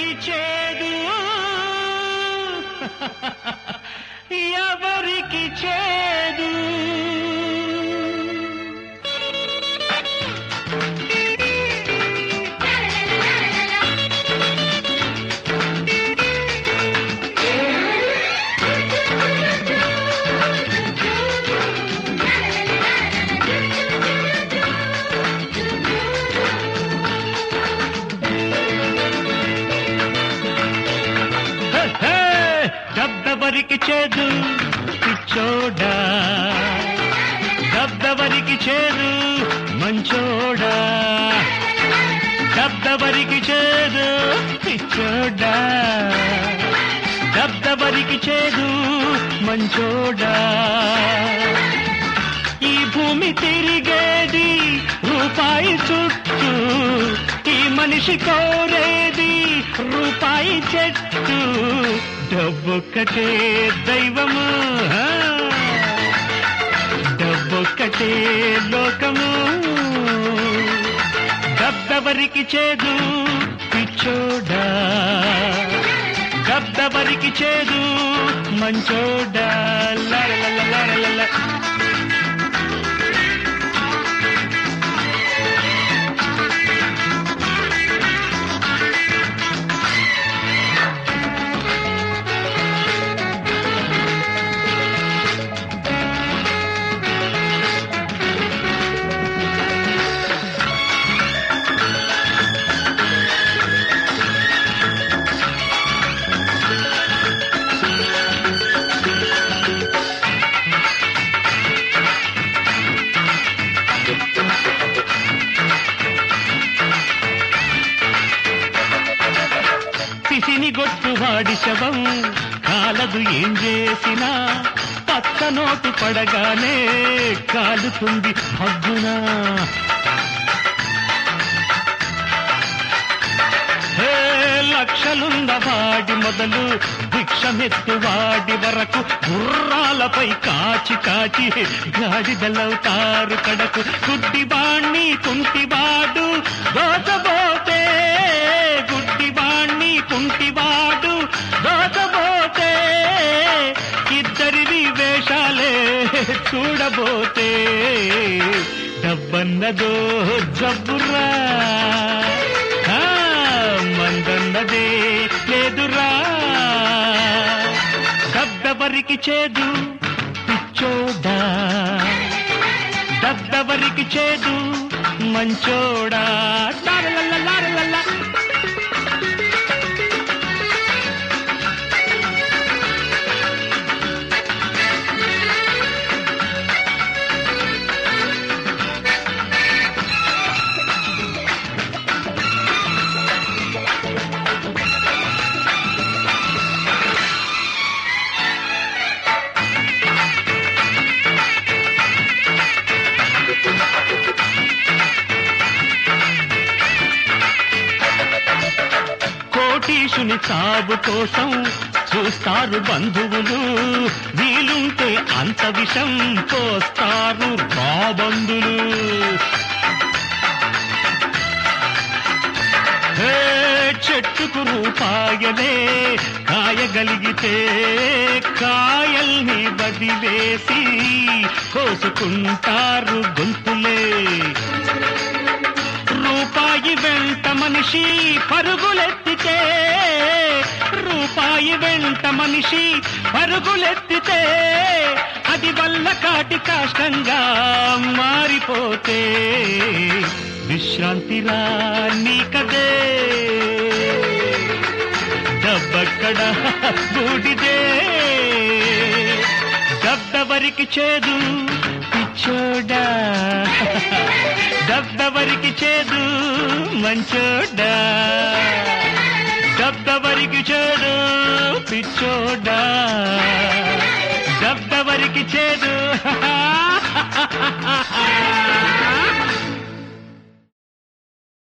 ఎవరికి చేదు ఎవరికి చేదు హే, హే, డబ్బెవరికి చేదు పిచ్చోడా డబ్బెవరికి చేదు మంచోడా డబ్బెవరికి చేదు పిచ్చోడా డబ్బెవరికి చేదు మంచోడా ఈ భూమి తిరిగేది రూపాయి చుట్టూ ఈ మనిషి కోరేది రూపాయి చెట్టు డబ్బొక్కటే దైవము ఆ. డబ్బొక్కటే లోకము డబ్బెవరికి చేదు పిచ్చోడా డబ్బెవరికి చేదు మంచోడా లరలల పిసిని గొట్టువాడి శవం కాలదు ఏం చేసినా పచ్చ నోటు పడగానే కాలుతుంది హగ్గునా హే లక్షలున్న వాడి మొదలు భిక్షమెత్తు వాడి వరకు గుర్రాలపై కాచి కాచి గాడిదలవుతారు కడకు గుడ్డివాణ్ణి కుంటివాడు దోచబోతే గుడ్డివాణ్ణి కుంటివాడు దోచబోతే ఇద్దరివి వేషాలే చూడబోతే డబ్బన్నదో జబ్బురా ఆ, మందన్నదే లేదురా డబ్బెవరికి చేదు పిచ్చోడా డబ్బెవరికి చేదు మంచోడా లారలల్ల లారలల్ల. కోటీశుని చావు కోసం చూస్తారు బంధువులు వీలుంటే అంత విషం పోస్తారు రాబందులు హే, చెట్టుకు రూపాయలే కాయగలిగితే కాయల్ని వదిలేసి కోసుకుంటారు గొంతులే రూపాయి వెంట మనిషి పరుగులెత్తితే రూపాయి వెంట మనిషి పరుగులెత్తితే అది వల్ల కాటి కాష్టంగా మారిపోతే విశ్రాంతిరా నీకదే డబ్బక్కడ బూడిదే డబ్బెవరికి చేదు పిచ్చోడా డబ్బెవరికి చేదు మంచోడా డబ్బెవరికి చేదు పిచ్చోడా డబ్బెవరికి చేదు